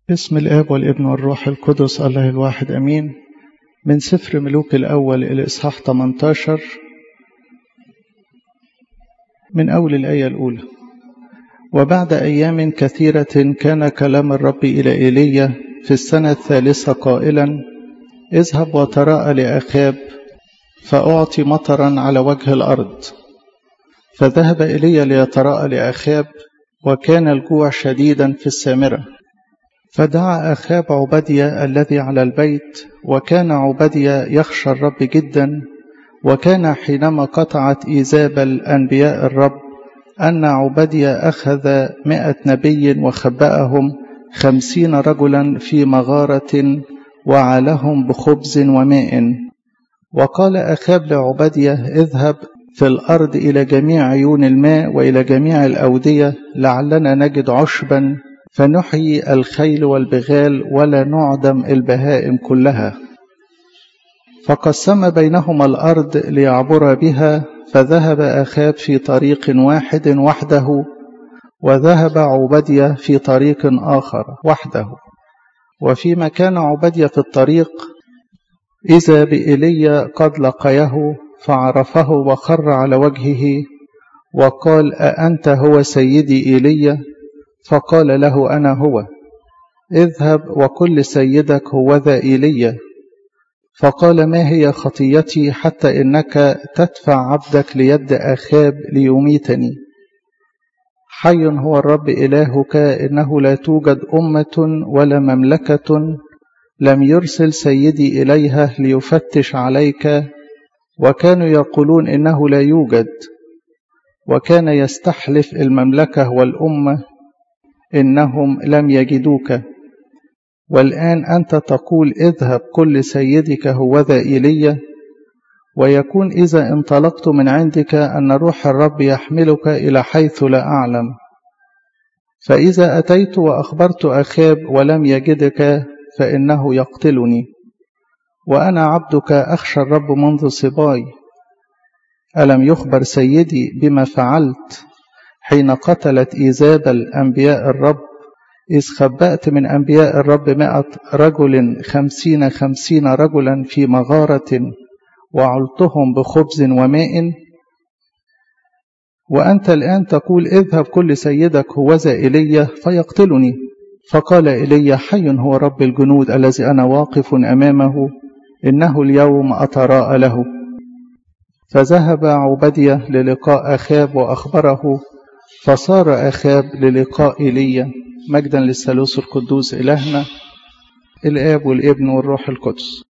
باسم الآب والابن والروح القدس الله الواحد أمين من سفر ملوك الأول الإصحاح 18 من أول الآية الأولى وبعد أيام كثيرة كان كلام الرب إلى إيليا في السنة الثالثة قائلا اذهب وتراءى لأخاب فأعطي مطرا على وجه الأرض فذهب إيليا ليتراءى لأخاب وكان الجوع شديدا في السامرة فدعا أخاب عبدية الذي على البيت وكان عبدية يخشى الرب جدا وكان حينما قطعت إيزابل أنبياء الرب أن عبدية أخذ مئة نبي وخبأهم خمسين رجلا في مغارة وعلهم بخبز وماء وقال أخاب لعبدية اذهب في الأرض إلى جميع عيون الماء وإلى جميع الأودية لعلنا نجد عشبا فنحيي الخيل والبغال ولا نعدم البهائم كلها فقسم بينهما الأرض ليعبر بها فذهب أخاب في طريق واحد وحده وذهب عبدية في طريق آخر وحده وفيما كان عبدية في الطريق إذا بإيليا قد لقيه فعرفه وخر على وجهه وقال أأنت هو سيدي إيليا فقال له أنا هو اذهب وكل سيدك هو ذا إيليا فقال ما هي خطيتي حتى إنك تدفع عبدك ليد أخاب ليميتني حي هو الرب إلهك إنه لا توجد أمة ولا مملكة لم يرسل سيدي إليها ليفتش عليك وكانوا يقولون إنه لا يوجد وكان يستحلف المملكة والأمة إنهم لم يجدوك والآن أنت تقول اذهب كل سيدك هوذا إيليا ويكون إذا انطلقت من عندك أن روح الرب يحملك إلى حيث لا أعلم فإذا أتيت وأخبرت أخاب ولم يجدك فإنه يقتلني وأنا عبدك أخشى الرب منذ صباي ألم يخبر سيدي بما فعلت حين قتلت إيزابل أنبياء الرب إذ خبأت من أنبياء الرب مائة رجل خمسين خمسين رجلا في مغارة وعلتهم بخبز وماء وأنت الآن تقول اذهب كل سيدك هوذا إلي فيقتلني فقال إلي حي هو رب الجنود الذي أنا واقف أمامه إنه اليوم أتراءى له فذهب عبدية للقاء أخاب وأخبره فصار أخاب للقاء إيليا مجدا للثالوث القدوس إلهنا الآب والابن والروح القدس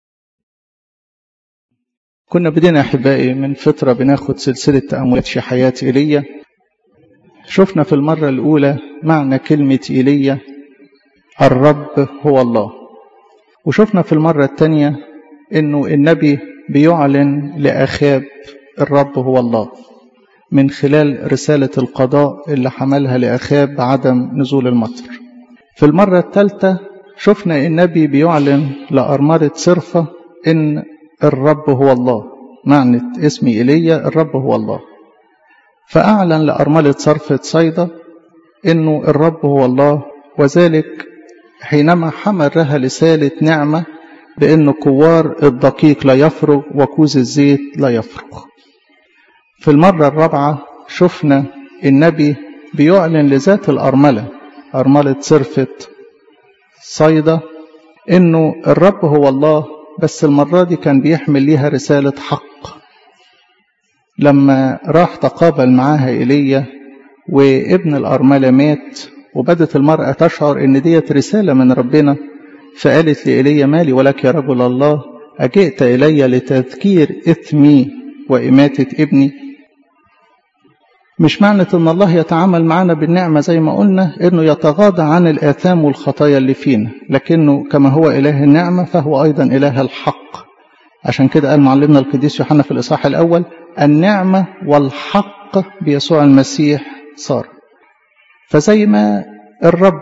كنا بدينا أحبائي من فترة بناخد سلسلة تأملات في حياة إيليا شفنا في المرة الأولى معنى كلمة إيليا الرب هو الله وشفنا في المرة الثانية إنه النبي بيعلن لأخاب الرب هو الله من خلال رسالة القضاء اللي حملها لأخاب عدم نزول المطر في المرة الثالثة شفنا النبي بيعلن لأرملة صرفة إن الرب هو الله معنى اسم إيليا الرب هو الله فأعلن لأرملة صرفة صيدا إنه الرب هو الله وذلك حينما حمل لها رسالة نعمة بأن كوار الدقيق لا يفرغ وكوز الزيت لا يفرغ في المرة الرابعة شفنا النبي بيعلن لذات الأرملة أرملة صرفة صيدا إنه الرب هو الله بس المرة دي كان بيحمل ليها رسالة حق لما راح تقابل معاها إيليا وابن الأرملة مات وبدت المرأة تشعر إن ديت رسالة من ربنا فقالت لإيليا مالي ولك يا رجل الله أجئت إلي لتذكير إثمي وإماتة ابني مش معنى ان الله يتعامل معنا بالنعمة زي ما قلنا انه يتغاضى عن الاثام والخطايا اللي فينا لكنه كما هو اله النعمة فهو ايضا اله الحق عشان كده قال معلمنا القديس يوحنا في الاصحاح الاول النعمة والحق بيسوع المسيح صار فزي ما الرب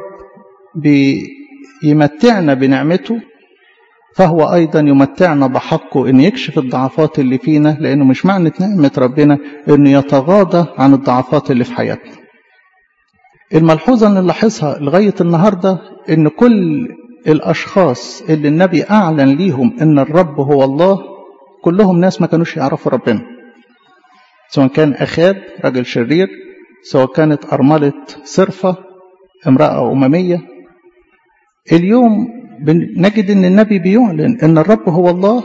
بيمتعنا بنعمته فهو أيضا يمتعنا بحقه أن يكشف الضعفات اللي فينا لأنه مش معنى نعمة ربنا أنه يتغاضى عن الضعفات اللي في حياتنا الملحوظة اللي نلاحظها لغاية النهاردة ان كل الاشخاص اللي النبي اعلن ليهم ان الرب هو الله كلهم ناس ما كانوش يعرفوا ربنا سواء كان اخاب رجل شرير سواء كانت ارمله صرفه امراه امميه اليوم نجد ان النبي بيعلن ان الرب هو الله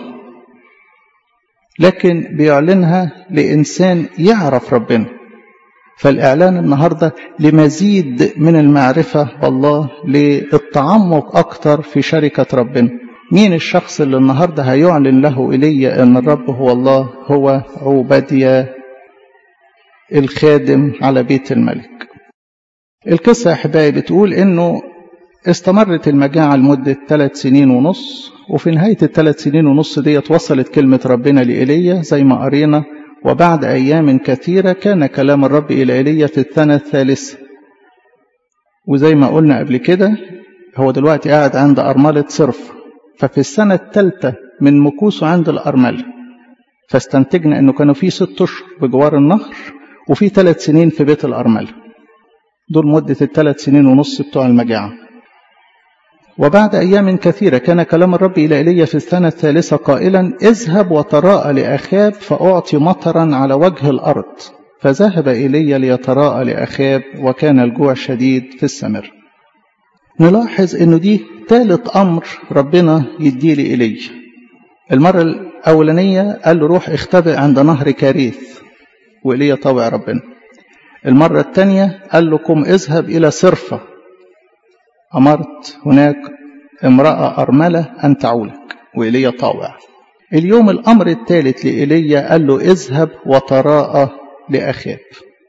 لكن بيعلنها لانسان يعرف ربنا فالاعلان النهارده لمزيد من المعرفه بالله للتعمق اكتر في شركه ربنا مين الشخص اللي النهارده هيعلن له ايليا ان الرب هو الله هو عوبديا الخادم على بيت الملك القصه يا احبائي بتقول انه استمرت المجاعة لمدة ثلاث سنين ونص وفي نهاية الثلاث سنين ونص ديت وصلت كلمة ربنا لإيليا زي ما قرينا وبعد أيام كثيرة كان كلام الرب إلى إيليا في السنة الثالثة وزي ما قلنا قبل كده هو دلوقتي قاعد عند أرملة صرف ففي السنة الثالثة من مكوسه عند الأرملة فاستنتجنا أنه كانوا في ست أشهر بجوار النهر وفي ثلاث سنين في بيت الأرملة دول مدة الثلاث سنين ونص بتوع المجاعة وبعد أيام كثيرة كان كلام الرب إلى إيليا في السنة الثالثة قائلا اذهب وتراءى لأخاب فأعطي مطرا على وجه الأرض فذهب إيليا ليتراءى لأخاب وكان الجوع شديد في السمر نلاحظ أنه دي ثالث أمر ربنا يديه لإيليا المرة الأولانية قال له روح اختبئ عند نهر كاريث وإيليا طوع ربنا المرة الثانية قال له قم اذهب إلى صرفة أمرت هناك امرأة أرملة أن تعولك وإيليا طاوع اليوم الأمر الثالث لإيليا قال له اذهب وتراءى لأخاب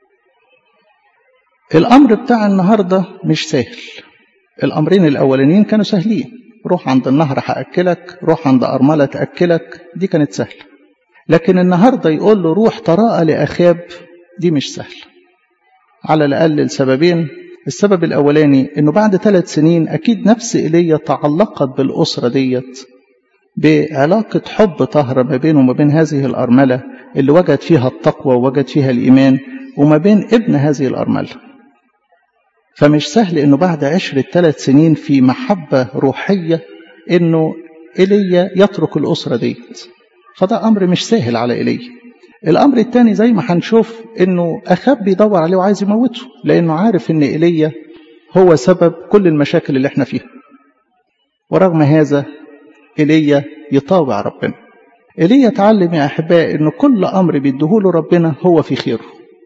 الأمر بتاع النهاردة مش سهل الأمرين الأولانيين كانوا سهلين روح عند النهر هأكلك روح عند أرملة تأكلك دي كانت سهلة لكن النهاردة يقول له روح تراءى لأخاب دي مش سهل على الأقل لسببين السبب الأولاني أنه بعد ثلاث سنين أكيد نفس إيليا تعلقت بالأسرة ديت بعلاقة حب طهرة ما بينه وما بين هذه الأرملة اللي وجد فيها التقوى ووجد فيها الإيمان وما بين ابن هذه الأرملة فمش سهل أنه بعد عشرة ثلاث سنين في محبة روحية أنه إيليا يترك الأسرة ديت فده أمر مش سهل على إيليا الأمر الثاني زي ما هنشوف إنه أخاب بيدور عليه وعايز يموته لأنه عارف إن إيليا هو سبب كل المشاكل اللي احنا فيها ورغم هذا إيليا يطاوع ربنا إيليا اتعلم يا أحبائي إن كل أمر بيديهوله ربنا هو في خيره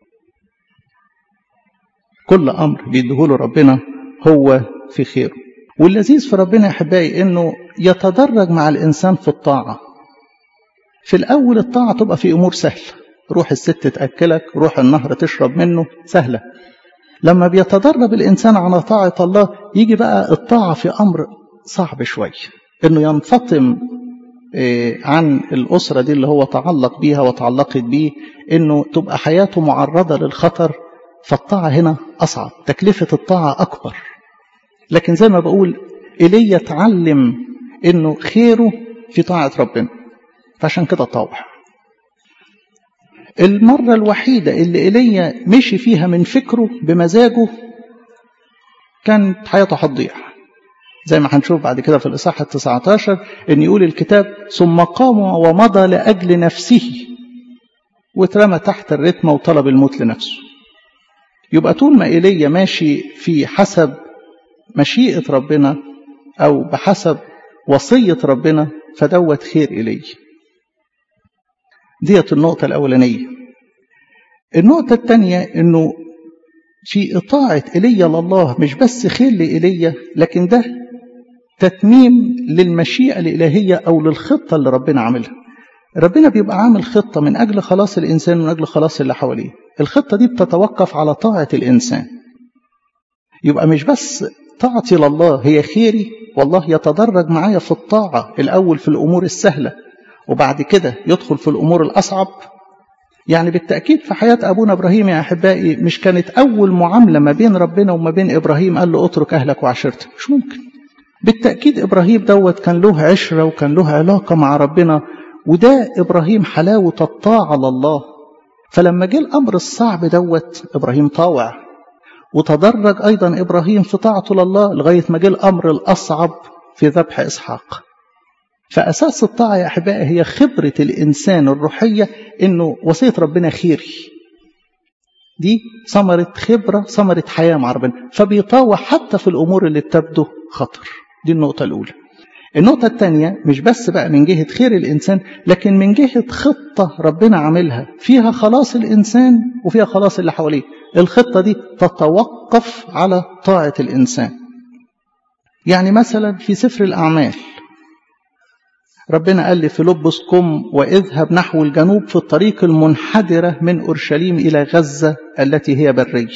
كل أمر بيديهوله ربنا هو في خيره واللذيذ في ربنا يا أحبائي إنه يتدرج مع الإنسان في الطاعة في الأول الطاعة تبقى في أمور سهلة روح الست تأكلك روح النهر تشرب منه سهلة لما بيتدرب الإنسان على طاعة الله يجي بقى الطاعة في أمر صعب شوية إنه ينفطم عن الأسرة دي اللي هو تعلق بيها وتعلقت بيه إنه تبقى حياته معرضة للخطر فالطاعة هنا أصعب تكلفة الطاعة أكبر لكن زي ما بقول إيليا اتعلم إنه خيره في طاعة ربنا فعشان كده طاوع المرة الوحيدة اللي إيليا مشي فيها من فكره بمزاجه كانت حياته هتضيع زي ما هنشوف بعد كده في الإصحاح التسعة عشر إن يقول الكتاب ثم قام ومضى لأجل نفسه واترمى تحت الرتمة وطلب الموت لنفسه يبقى طول ما إيليا ماشي في حسب مشيئة ربنا أو بحسب وصية ربنا فدوت خير إليه ديت النقطة الأولانية النقطة الثانية إنه في إطاعة إيليا لله مش بس خير لإيليا لكن ده تتميم للمشيئة الإلهية أو للخطة اللي ربنا عاملها ربنا بيبقى عامل خطة من أجل خلاص الإنسان ومن أجل خلاص اللي حواليه الخطة دي بتتوقف على طاعة الإنسان يبقى مش بس طاعتي لله هي خيري والله يتدرج معايا في الطاعة الأول في الأمور السهلة وبعد كده يدخل في الأمور الأصعب يعني بالتأكيد في حياة أبونا إبراهيم يا أحبائي مش كانت أول معاملة ما بين ربنا وما بين إبراهيم قال له اترك أهلك وعشيرتك مش ممكن بالتأكيد إبراهيم دوت كان له عشرة وكان له علاقة مع ربنا وده إبراهيم حلاوة الطاعة لله فلما جه الأمر الصعب دوت إبراهيم طاوع وتدرج أيضا إبراهيم في طاعته لله لغاية ما جه الأمر الأصعب في ذبح إسحاق فأساس الطاعة يا أحبائي هي خبرة الإنسان الروحية إنه وصية ربنا خيري دي ثمرة خبرة ثمرة حياة مع ربنا فبيطاوع حتى في الأمور اللي بتبدو خطر دي النقطة الأولى النقطة الثانية مش بس بقى من جهة خير الإنسان لكن من جهة خطة ربنا عاملها فيها خلاص الإنسان وفيها خلاص اللي حواليه الخطة دي تتوقف على طاعة الإنسان يعني مثلا في سفر الأعمال ربنا قال لفيلبس قم واذهب نحو الجنوب في الطريق المنحدرة من أورشليم إلى غزة التي هي برية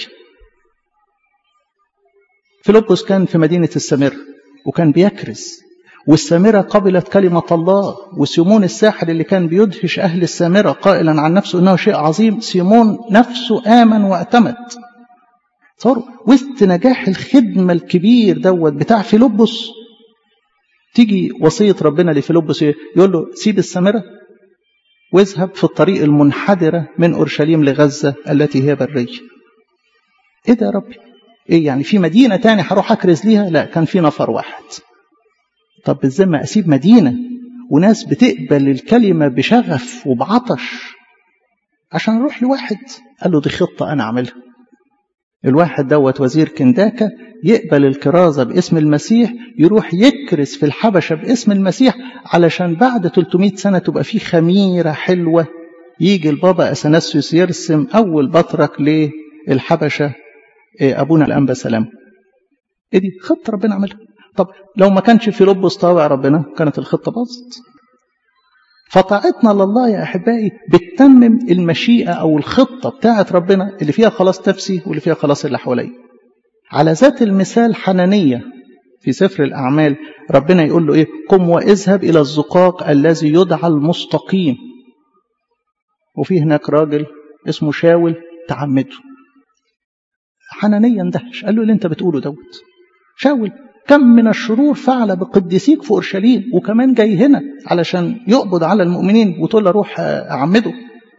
فيلبس كان في مدينة السامرة وكان بيكرز والسامرة قبلت كلمة الله وسيمون الساحر اللي كان بيدهش أهل السامرة قائلا عن نفسه إنه شيء عظيم سيمون نفسه آمن واعتمد صار وسط نجاح الخدمة الكبير دوت بتاع فيلبس تيجي وصية ربنا لفيلبس يقول له سيب السامرة واذهب في الطريق المنحدرة من أورشليم لغزة التي هي برية ايه ده يا ربي ايه يعني في مدينة تاني هروح اكرز ليها لا كان في نفر واحد طب بالذمة اسيب مدينة وناس بتقبل الكلمة بشغف وبعطش عشان اروح لواحد قال له دي خطة انا اعملها الواحد دوت وزير كنداكا يقبل الكرازة باسم المسيح يروح يكرز في الحبشة باسم المسيح علشان بعد 300 سنة تبقى في خميرة حلوة يجي البابا أثناسيوس يرسم أول بطرك للحبشة أبونا الأنبا سلام إيه دي خطة ربنا عملها طب لو ما كانش في لبس طاوع ربنا كانت الخطة باظت فطاعتنا لله يا أحبائي بتتمم المشيئة أو الخطة بتاعة ربنا اللي فيها خلاص نفسي واللي فيها خلاص اللي حواليا على ذات المثال حنانية في سفر الأعمال ربنا يقول له إيه قم واذهب إلى الزقاق الذي يدعى المستقيم وفي هناك راجل اسمه شاول تعمده حنانية اندهش قال له اللي انت بتقوله دوت شاول كم من الشرور فعل بقديسيك في اورشليم وكمان جاي هنا علشان يقبض على المؤمنين وتقول له روح اعمده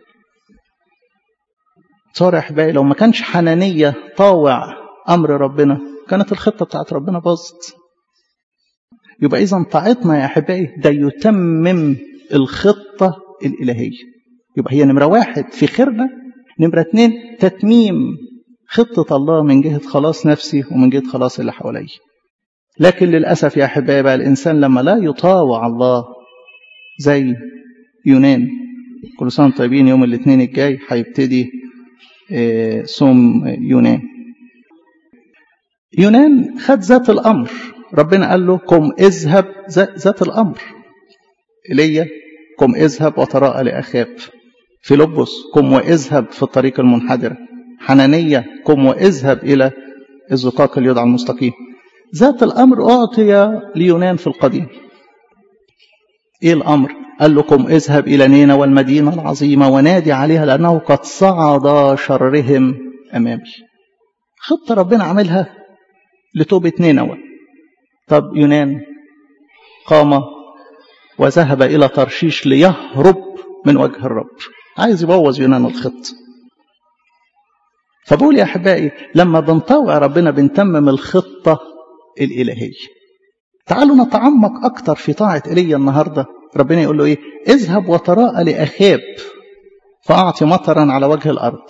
صار يا احبائي لو ما كانش حنانيه طاوع امر ربنا كانت الخطه بتاعت ربنا باظت يبقى اذا طاعتنا يا احبائي ده يتمم الخطه الالهيه يبقى هي نمره واحد في خيرنا نمره اتنين تتميم خطه الله من جهه خلاص نفسي ومن جهه خلاص اللي حواليا لكن للأسف يا أحبائي بقى الإنسان لما لا يطاوع الله زي يونان كل سنة طيبين يوم الاثنين الجاي هيبتدي صوم يونان يونان خد ذات الأمر ربنا قال له قم اذهب ذات الأمر إيليا قم اذهب وتراءى لأخاب فيلبس قم واذهب في الطريق المنحدرة حنانية قم واذهب إلى الزقاق اللي يدعى المستقيم ذات الأمر أعطي ليونان في القديم إيه الأمر؟ قال لكم اذهب إلى نينا والمدينة العظيمة ونادي عليها لأنه قد صعد شرهم أمامي خطة ربنا عملها لتوبة نينوى طب يونان قام وذهب إلى ترشيش ليهرب من وجه الرب عايز يبوظ يونان الخط فبقول يا أحبائي لما بنطوع ربنا بنتمم الخطة الإلهية تعالوا نتعمق أكتر في طاعة إيليا النهاردة ربنا يقول له إيه اذهب وتراءى لأخاب فأعطي مطرا على وجه الأرض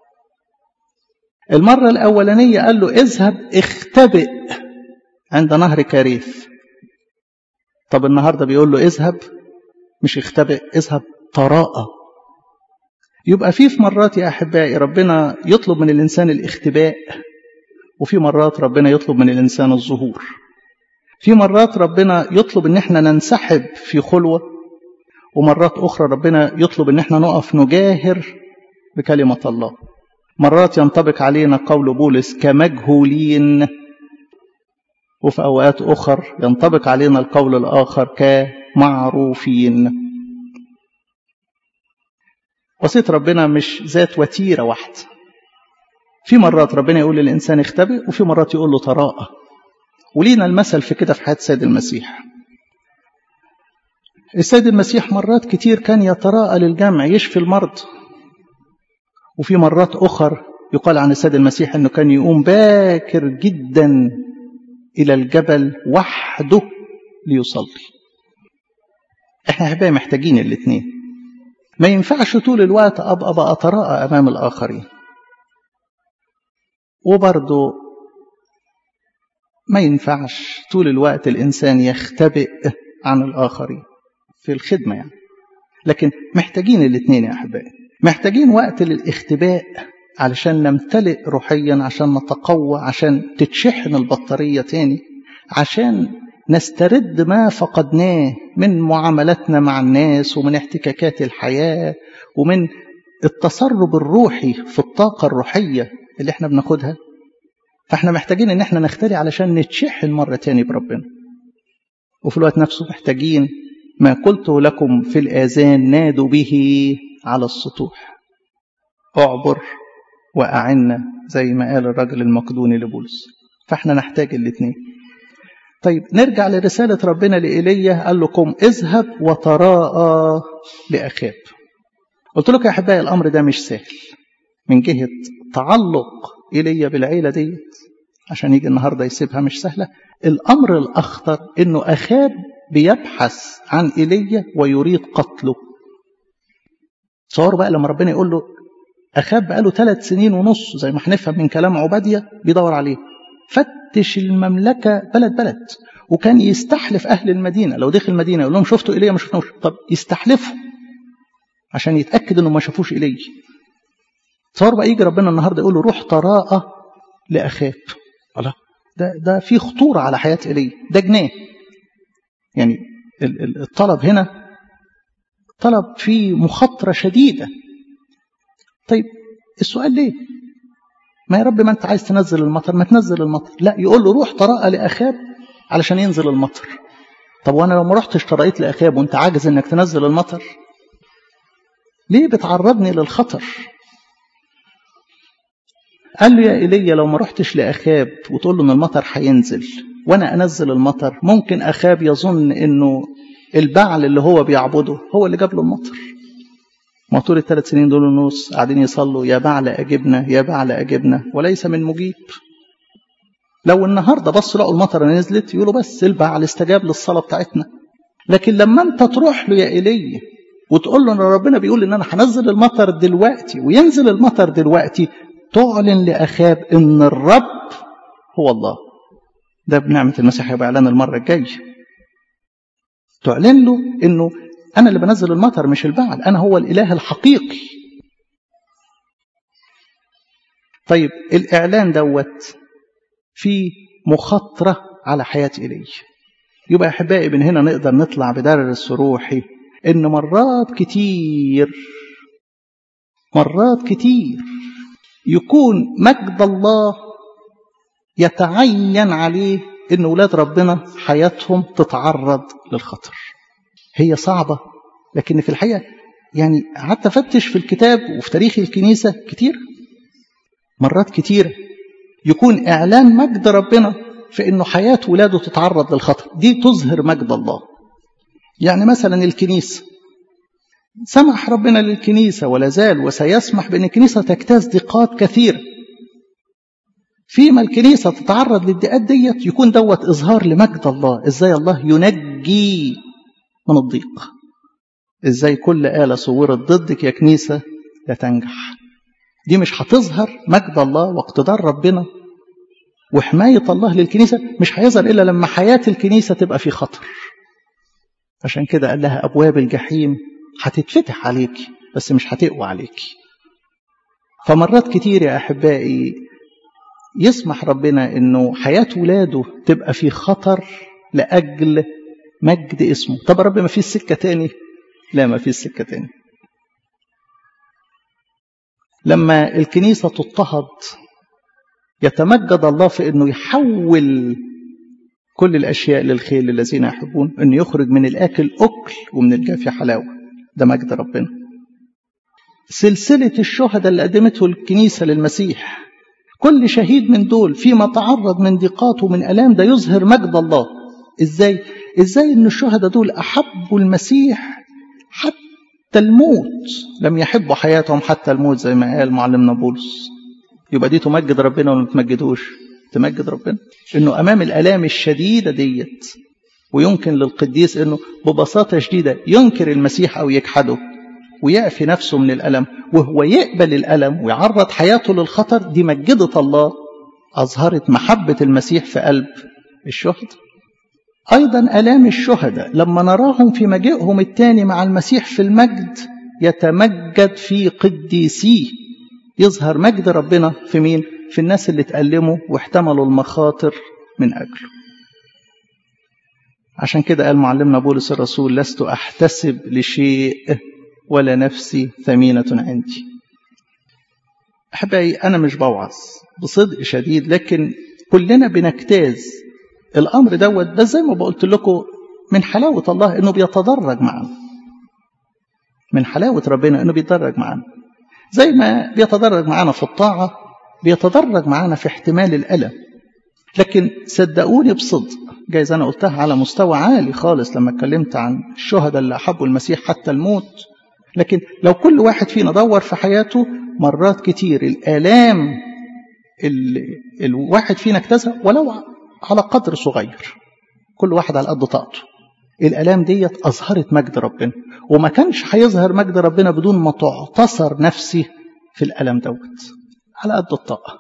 المرة الأولانية قال له اذهب اختبئ عند نهر كاريث طب النهاردة بيقول له اذهب مش اختبئ اذهب تراءى يبقى في في مرات يا أحبائي ربنا يطلب من الإنسان الاختباء وفي مرات ربنا يطلب من الإنسان الظهور في مرات ربنا يطلب ان احنا ننسحب في خلوة ومرات أخرى ربنا يطلب ان احنا نقف نجاهر بكلمة الله مرات ينطبق علينا قول بولس كمجهولين وفي أوقات أخر ينطبق علينا القول الآخر كمعروفين وصية ربنا مش ذات وتيرة واحدة في مرات ربنا يقول للإنسان اختبئ وفي مرات يقول له تراءى ولينا المثل في كده في حياة السيد المسيح السيد المسيح مرات كتير كان يتراءى للجمع يشفي المرض وفي مرات أخر يقال عن السيد المسيح أنه كان يقوم باكر جدا إلى الجبل وحده ليصلي احنا احبائي محتاجين الاثنين ما ينفعش طول الوقت ابقى بأتراءى امام الاخرين وبرضه ما ينفعش طول الوقت الانسان يختبئ عن الاخرين في الخدمه يعني لكن محتاجين الاثنين يا احبائي محتاجين وقت للاختباء علشان نمتلئ روحيا عشان نتقوى عشان تتشحن البطاريه تاني عشان نسترد ما فقدناه من معاملاتنا مع الناس ومن احتكاكات الحياة ومن التسرب الروحي في الطاقة الروحية اللي احنا بناخدها فاحنا محتاجين ان احنا نختلي علشان نتشحن مرة تاني بربنا وفي الوقت نفسه محتاجين ما قلته لكم في الآذان نادوا به على السطوح اعبر وأعنا زي ما قال الرجل المقدوني لبولس فاحنا نحتاج الاثنين طيب نرجع لرسالة ربنا لإيليا قال لكم اذهب وتراءى لأخاب قلت لكم يا أحبائي الأمر ده مش سهل من جهة تعلق إيليا بالعيلة ديت عشان يجي النهاردة يسيبها مش سهلة الأمر الأخطر إنه أخاب بيبحث عن إيليا ويريد قتله تصور بقى لما ربنا يقول له أخاب بقى له ثلاث سنين ونص زي ما هنفهم من كلام عبادية بيدور عليه فتش المملكة بلد بلد وكان يستحلف أهل المدينة لو دخل المدينة يقول لهم شفتوا إيليا ما شفناهوش طب يستحلفوا عشان يتأكد إنه ما شافوش إيليا تصور بقى يجي ربنا النهارده يقول له روح تراءى لأخاب الله ده ده في خطورة على حياة إيليا ده جناه يعني الطلب هنا طلب فيه مخاطرة شديدة طيب السؤال ليه ما يا رب ما انت عايز تنزل المطر ما تنزل المطر لا يقول له روح تراءى لأخاب علشان ينزل المطر طب وانا لو ما رحتش ترأيت لأخاب وانت عاجز انك تنزل المطر ليه بتعرضني للخطر قال له يا ايليا لو ما رحتش لأخاب وتقول له ان المطر هينزل وانا انزل المطر ممكن أخاب يظن انه البعل اللي هو بيعبده هو اللي جاب له المطر ما طول الثلاث سنين دول ونص قاعدين يصلوا يا بعل أجبنا يا بعل أجبنا وليس من مجيب لو النهارده بصوا لقوا المطر نزلت يقولوا بس البعل استجاب للصلاة بتاعتنا لكن لما انت تروح له يا ايليا وتقول له ان ربنا بيقول ان انا هنزل المطر دلوقتي وينزل المطر دلوقتي تعلن لاخاب ان الرب هو الله ده بنعمة المسيح هيبقى اعلان المرة الجاية تعلن له انه أنا اللي بنزل المطر مش البعل أنا هو الإله الحقيقي طيب الإعلان دوت في مخاطرة على حياة إلي يبقى أحبائي من هنا نقدر نطلع بدرس روحي إن مرات كتير مرات كتير يكون مجد الله يتعين عليه إن ولاد ربنا حياتهم تتعرض للخطر هي صعبة لكن في الحقيقة يعني قعدت أفتش في الكتاب وفي تاريخ الكنيسة كتير مرات كتيرة يكون إعلان مجد ربنا في إنه حياة ولاده تتعرض للخطر دي تظهر مجد الله يعني مثلا الكنيسة سمح ربنا للكنيسة ولا زال وسيسمح بأن الكنيسة تجتاز ضيقات كثيرة فيما الكنيسة تتعرض للضيقات ديت يكون دوت إظهار لمجد الله إزاي الله ينجي من الضيق ازاي كل آلة صورت ضدك يا كنيسة لا تنجح دي مش هتظهر مجد الله واقتدار ربنا وحماية الله للكنيسة مش هيظهر إلا لما حياة الكنيسة تبقى في خطر عشان كده قال لها أبواب الجحيم هتتفتح عليكي بس مش هتقوى عليكي فمرات كتير يا أحبائي يسمح ربنا إنه حياة ولاده تبقى في خطر لأجل مجد اسمه طب رب ما فيش سكة تاني لا ما فيش سكة تاني لما الكنيسة تضطهد يتمجد الله في انه يحول كل الاشياء للخير للذين يحبون انه يخرج من الاكل اكل ومن الجافي حلاوه ده مجد ربنا سلسله الشهداء اللي قدمته الكنيسه للمسيح كل شهيد من دول فيما تعرض من ضيقات ومن الام ده يظهر مجد الله ازاي ازاي ان الشهداء دول احبوا المسيح حتى الموت لم يحبوا حياتهم حتى الموت زي ما قال معلمنا بولس يبقى دي تمجد ربنا ولا ما تمجدوش تمجد ربنا انه امام الالام الشديده ديت ويمكن للقديس انه ببساطه شديده ينكر المسيح او يجحده ويعفي نفسه من الالم وهو يقبل الالم ويعرض حياته للخطر دي مجده الله اظهرت محبه المسيح في قلب الشهداء ايضا الام الشهداء لما نراهم في مجيئهم الثاني مع المسيح في المجد يتمجد في قديسيه يظهر مجد ربنا في مين في الناس اللي اتألموا واحتملوا المخاطر من أجله عشان كده قال معلمنا بولس الرسول لست أحتسب لشيء ولا نفسي ثمينة عندي أحبائي أنا مش بوعظ بصدق شديد لكن كلنا بنجتاز الأمر دوت بس زي ما بقولت لكم من حلاوة الله إنه بيتدرج معنا من حلاوة ربنا إنه بيتدرج معنا زي ما بيتدرج معنا في الطاعة بيتدرج معنا في احتمال الألم لكن صدقوني بصدق جايز أنا قلتها على مستوى عالي خالص لما اتكلمت عن الشهداء اللي أحبوا المسيح حتى الموت لكن لو كل واحد فينا دور في حياته مرات كتير الآلام اللي الواحد فينا اجتازها ولو على قدر صغير كل واحد على قد طاقته الآلام ديت أظهرت مجد ربنا وما كانش هيظهر مجد ربنا بدون ما تعتصر نفسي في الألم دوت على قد الطاقة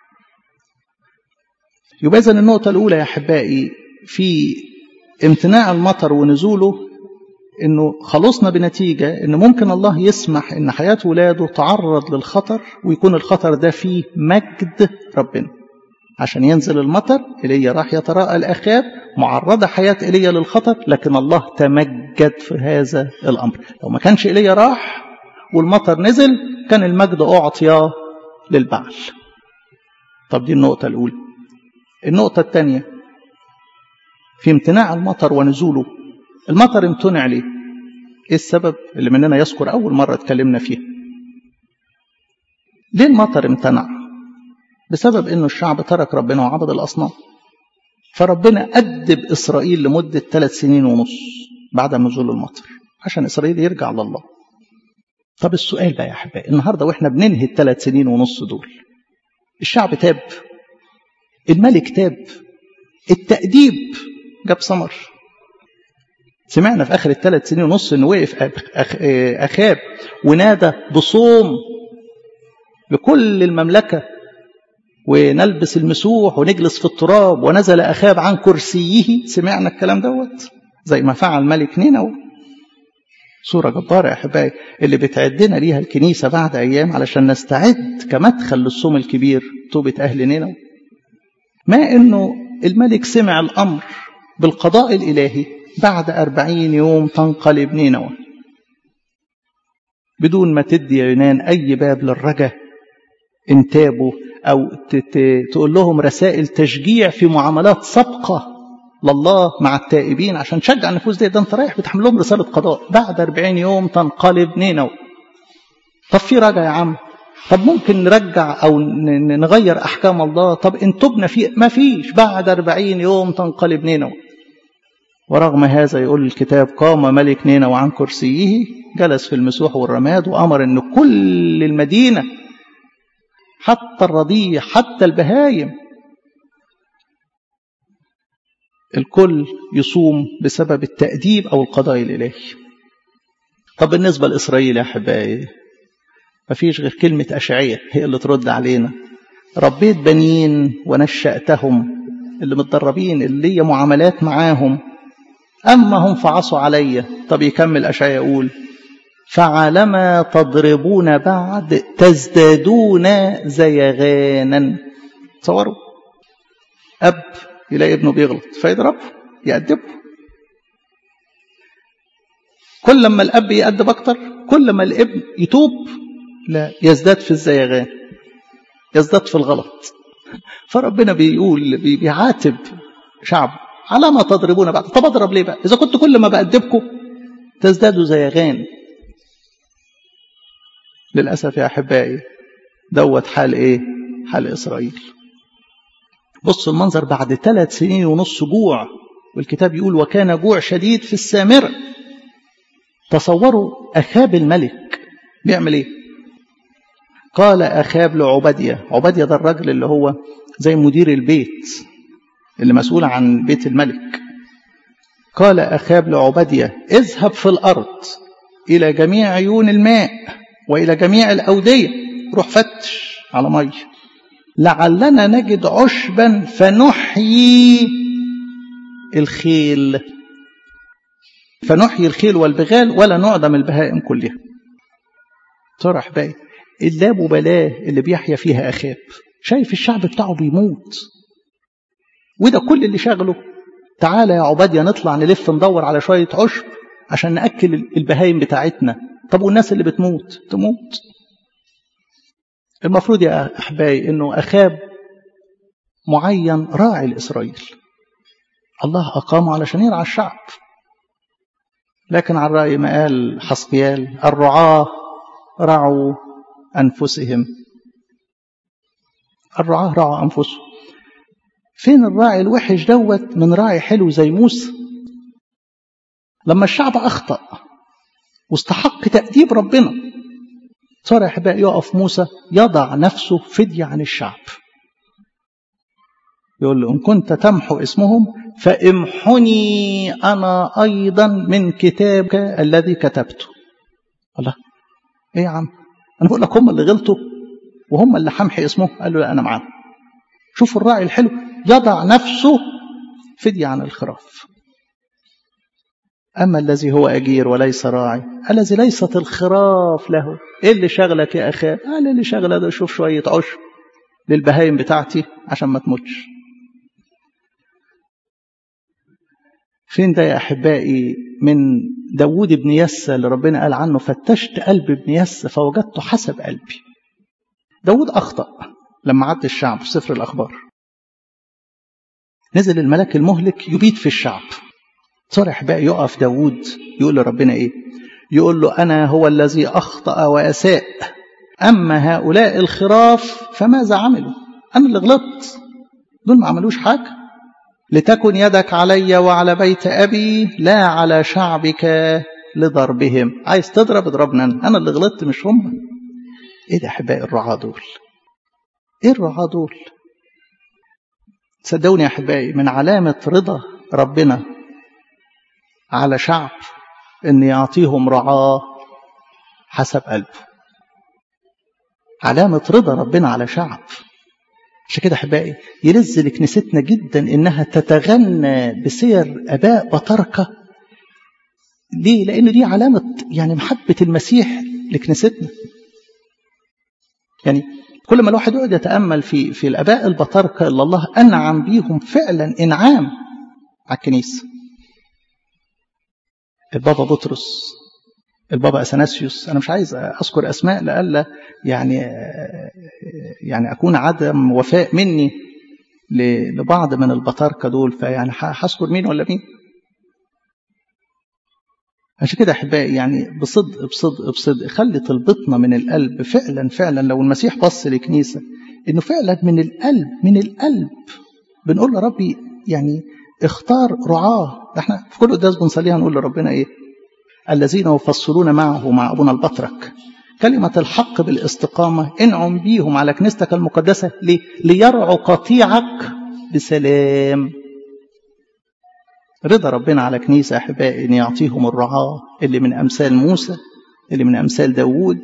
يبقى إذن النقطة الأولى يا أحبائي في امتناع المطر ونزوله انه خلصنا بنتيجة ان ممكن الله يسمح ان حياة ولاده تعرض للخطر ويكون الخطر ده فيه مجد ربنا عشان ينزل المطر ايليا راح يتراءى الاخاب معرضة حياة ايليا للخطر لكن الله تمجد في هذا الامر لو ما كانش ايليا راح والمطر نزل كان المجد اعطي للبعل طب دي النقطة الاولى النقطة الثانية في امتناع المطر ونزوله المطر امتنع ليه ايه السبب اللي مننا يذكر اول مرة اتكلمنا فيها ليه المطر امتنع بسبب انه الشعب ترك ربنا وعبد الاصنام فربنا أدب إسرائيل لمدة ثلاث سنين ونص بعد نزول المطر عشان إسرائيل يرجع لله طب السؤال بقى يا أحبائي النهاردة وإحنا بننهي الثلاث سنين ونص دول الشعب تاب الملك تاب التأديب جاب ثمر سمعنا في آخر الثلاث سنين ونص إنه وقف أخاب ونادى بصوم لكل المملكة ونلبس المسوح ونجلس في التراب ونزل أخاب عن كرسيه سمعنا الكلام دوت زي ما فعل ملك نينوى صورة جبارة يا أحبائي اللي بتعدنا ليها الكنيسة بعد أيام علشان نستعد كمدخل للصوم الكبير توبة أهل نينوى ما إنه الملك سمع الأمر بالقضاء الإلهي بعد أربعين يوم تنقلب نينوى بدون ما تدي يونان أي باب للرجا إن تابوا أو تقول لهم رسائل تشجيع في معاملات سابقة لله مع التائبين عشان تشجع النفوس دي ده انت رايح بتحمل لهم رسالة قضاء بعد 40 يوم تنقلب نينو طب في رجع يا عم طب ممكن نرجع او نغير احكام الله طب ان تبنا في ما فيش بعد 40 يوم تنقلب نينو ورغم هذا يقول الكتاب قام ملك نينو عن كرسيه جلس في المسوح والرماد وامر ان كل المدينه حتى الرضيع حتى البهايم الكل يصوم بسبب التأديب أو القضاء الإلهي طب بالنسبة لإسرائيل يا أحبائي مفيش غير كلمة أشعية هي اللي ترد علينا ربيت بنين ونشأتهم اللي متدربين اللي هي معاملات معاهم أما هم فعصوا علي طب يكمل أشعية يقول فعلما تضربون بعد تزدادون زيغانا تصوروا أب يلاقي ابنه بيغلط فيضربه يأدبه كل ما الأب يأدب أكتر كل ما الابن يتوب لا يزداد في الزيغان يزداد في الغلط فربنا بيقول بيعاتب شعب على ما تضربون بعد طب اضرب ليه بقى اذا كنت كل ما بأدبكم تزدادوا زيغان للأسف يا أحبائي دوت حال إيه حال إسرائيل بصوا المنظر بعد ثلاث سنين ونص جوع والكتاب يقول وكان جوع شديد في السامرة تصوروا أخاب الملك بيعمل إيه قال أخاب لعبدية عبدية ده الراجل اللي هو زي مدير البيت اللي مسؤول عن بيت الملك قال أخاب لعبدية اذهب في الأرض إلى جميع عيون الماء وإلى جميع الأودية روح فتش على مية لعلنا نجد عشبا فنحيي الخيل فنحيي الخيل والبغال ولا نعدم البهائم كلها طرح باقي اللاب وبلاه اللي بيحيا فيها أخاب شايف الشعب بتاعه بيموت وده كل اللي شغله تعالى يا عبادية نطلع نلف ندور على شوية عشب عشان نأكل البهايم بتاعتنا طب والناس اللي بتموت تموت المفروض يا أحبائي أنه أخاب معين راعي لإسرائيل الله أقامه علشان يرعى الشعب لكن على الرأي ما قال حسقيال الرعاة رعوا أنفسهم الرعاة رعوا أنفسهم فين الراعي الوحش دوت من راعي حلو زي موسى لما الشعب أخطأ واستحق تأديب ربنا صار يا أحبائي يقف موسى يضع نفسه فدية عن الشعب يقول له إن كنت تمحو اسمهم فامحني أنا أيضا من كتابك الذي كتبته الله إيه يا عم أنا بقول لك هم اللي غلطوا وهم اللي حمحي اسمهم قال له لا أنا معاهم شوفوا الراعي الحلو يضع نفسه فدية عن الخراف أما الذي هو أجير وليس راعي الذي ليست الخراف له إيه اللي شغلك يا أخي قال اللي شغله ده شوف شوية عشب للبهايم بتاعتي عشان ما تموتش فين ده يا أحبائي من داود بن يسى اللي ربنا قال عنه فتشت قلب ابن يسى فوجدته حسب قلبي داود أخطأ لما عد الشعب في سفر الأخبار نزل الملك المهلك يبيد في الشعب صار أحبائي يقف داود يقول لربنا إيه يقول له أنا هو الذي أخطأ وأساء أما هؤلاء الخراف فماذا عملوا أنا اللي غلطت دول ما عملوش حاجة لتكن يدك علي وعلى بيت أبي لا على شعبك لضربهم عايز تضرب اضربنا أنا أنا اللي غلطت مش هم إيه ده أحبائي الرعاة دول إيه الرعاة دول صدقوني يا أحبائي من علامة رضا ربنا على شعب أن يعطيهم رعاة حسب قلبه علامة رضا ربنا على شعب عشان كده أحبائي يلذ لكنيستنا جدا إنها تتغنى بسير آباء بطركة ليه؟ لأن دي علامة يعني محبة المسيح لكنيستنا يعني كل ما الواحد يقعد يتأمل في في الآباء البطاركة اللي الله أنعم بيهم فعلا إنعام على الكنيسة البابا بطرس البابا أثناسيوس أنا مش عايز أذكر أسماء لألا يعني يعني أكون عدم وفاء مني لبعض من البطاركة دول فيعني هذكر مين ولا مين عشان كده احبائي يعني بصدق بصدق بصدق خلي طلبتنا من القلب فعلا فعلا لو المسيح بص لكنيسه انه فعلا من القلب من القلب بنقول لربي يعني اختار رعاه احنا في كل قداس بنصليها نقول لربنا ايه الذين يفصلون معه مع ابونا البطرك كلمة الحق بالاستقامة انعم بيهم على كنيستك المقدسة ليه؟ ليرعوا قطيعك بسلام رضا ربنا على كنيسة أحبائي أن يعطيهم الرعاة اللي من أمثال موسى اللي من أمثال داوود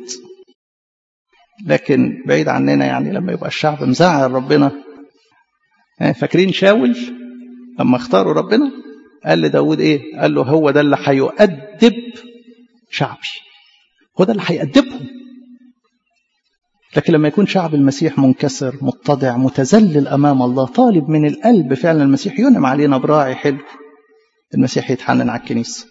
لكن بعيد عننا يعني لما يبقى الشعب مزعل ربنا فاكرين شاول لما اختاروا ربنا قال لداود ايه قال له هو ده اللي هيؤدب شعبي هو ده اللي هيأدبهم لكن لما يكون شعب المسيح منكسر متضع متذلل أمام الله طالب من القلب فعلا المسيح ينعم علينا براعي حلو المسيح يتحنن على الكنيسة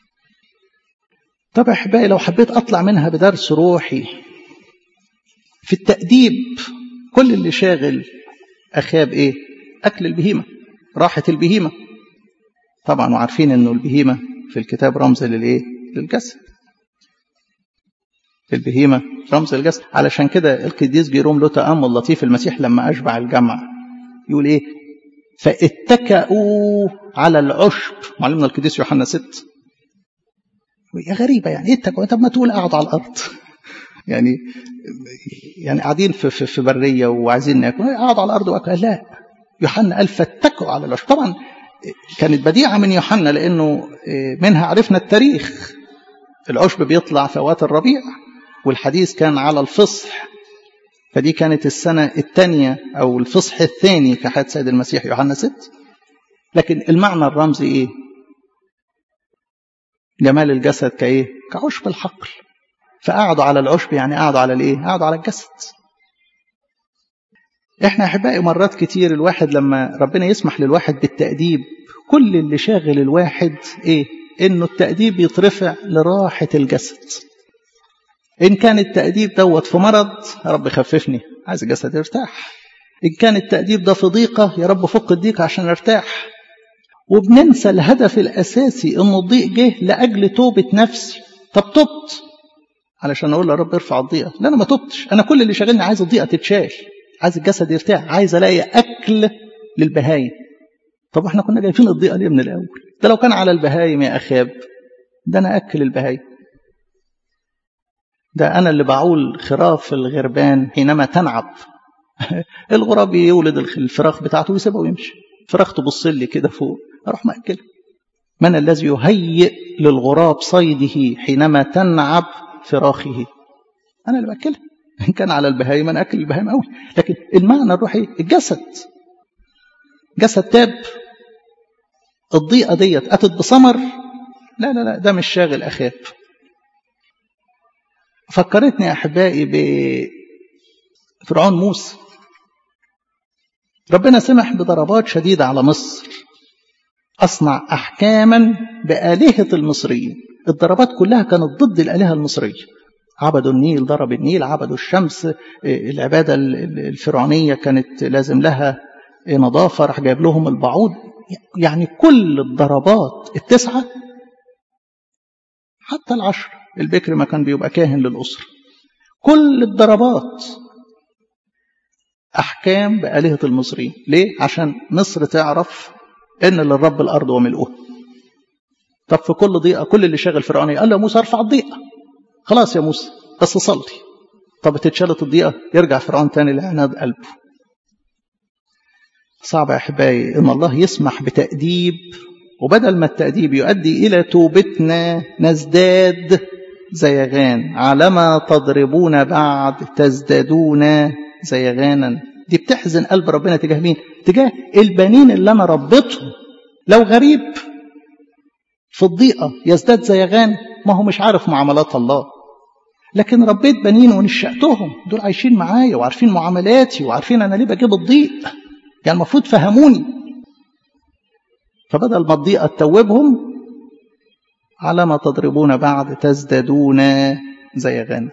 طب أحبائي لو حبيت أطلع منها بدرس روحي في التأديب كل اللي شاغل أخاب إيه أكل البهيمة راحة البهيمة طبعا وعارفين أنه البهيمة في الكتاب رمز للإيه للجسد البهيمة رمز الجسد علشان كده القديس جيروم له تأمل لطيف المسيح لما أشبع الجمع يقول إيه فاتكأوا على العشب معلمنا القديس يوحنا ست يا غريبة يعني ايه التكوى طب ما تقول اقعد على الأرض يعني يعني قاعدين في, في, في بريه وعايزين ناكل قعدوا على الارض واكلوا لا يوحنا قال فاتكوا على العشب طبعا كانت بديعه من يوحنا لانه منها عرفنا التاريخ العشب بيطلع في اوقات الربيع والحديث كان على الفصح فدي كانت السنة الثانية أو الفصح الثاني في حياة سيد المسيح يوحنا 6 لكن المعنى الرمزي إيه؟ جمال الجسد كإيه؟ كعشب الحقل فقعدوا على العشب يعني قعدوا على الإيه؟ قعدوا على الجسد إحنا أحبائي مرات كتير الواحد لما ربنا يسمح للواحد بالتأديب كل اللي شاغل الواحد إيه؟ إنه التأديب يترفع لراحة الجسد إن كان التأديب دوت في مرض يا رب خففني عايز الجسد يرتاح إن كان التأديب ده في ضيقة يا رب فك الضيقة عشان ارتاح وبننسى الهدف الأساسي إنه الضيق جه لأجل توبة نفسي طب تبت علشان أقول يا رب ارفع الضيقة لا أنا ما تبتش أنا كل اللي شاغلني عايز الضيقة تتشال عايز الجسد يرتاح عايز ألاقي أكل للبهايم طب احنا كنا جايبين الضيقة ليه من الأول ده لو كان على البهايم يا أخاب ده أنا أكل البهايم ده أنا اللي بعول خراف الغربان حينما تنعب الغراب يولد الفراخ بتاعته ويسيبها ويمشي فراخ تبص لي كده فوق أروح مأكله من الذي يهيئ للغراب صيده حينما تنعب فراخه أنا اللي بأكلها إن كان على البهايم أنا أكل البهايم أوي لكن المعنى الروحي الجسد جسد تاب الضيقة ديت أتت بثمر لا لا لا ده مش شاغل أخاب فكرتني أحبائي بفرعون موسى ربنا سمح بضربات شديدة على مصر أصنع أحكاما بآلهة المصريين الضربات كلها كانت ضد الآلهة المصرية عبدوا النيل ضرب النيل عبدوا الشمس العبادة الفرعونية كانت لازم لها نظافة راح جايب لهم البعوض يعني كل الضربات التسعة حتى العشر البكر ما كان بيبقى كاهن للأسرة كل الضربات أحكام بآلهة المصريين ليه؟ عشان مصر تعرف إن للرب الأرض وملؤها طب في كل ضيقة كل اللي شاغل فرعوني قال له موسى ارفع الضيقة خلاص يا موسى بس صلي طب تتشالت الضيقة يرجع فرعون تاني لعناد قلبه صعب يا أحبائي إن الله يسمح بتأديب وبدل ما التأديب يؤدي إلى توبتنا نزداد زيغان على ما تضربون بعد تزدادون زيغانا دي بتحزن قلب ربنا تجاه مين تجاه البنين اللي أنا ربيتهم لو غريب في الضيقة يزداد زيغان ما هو مش عارف معاملات الله لكن ربيت بنين ونشأتهم دول عايشين معايا وعارفين معاملاتي وعارفين أنا ليه بجيب الضيق يعني المفروض فهموني فبدل ما الضيقة تتوبهم على ما تضربون بعد تزدادون زيغان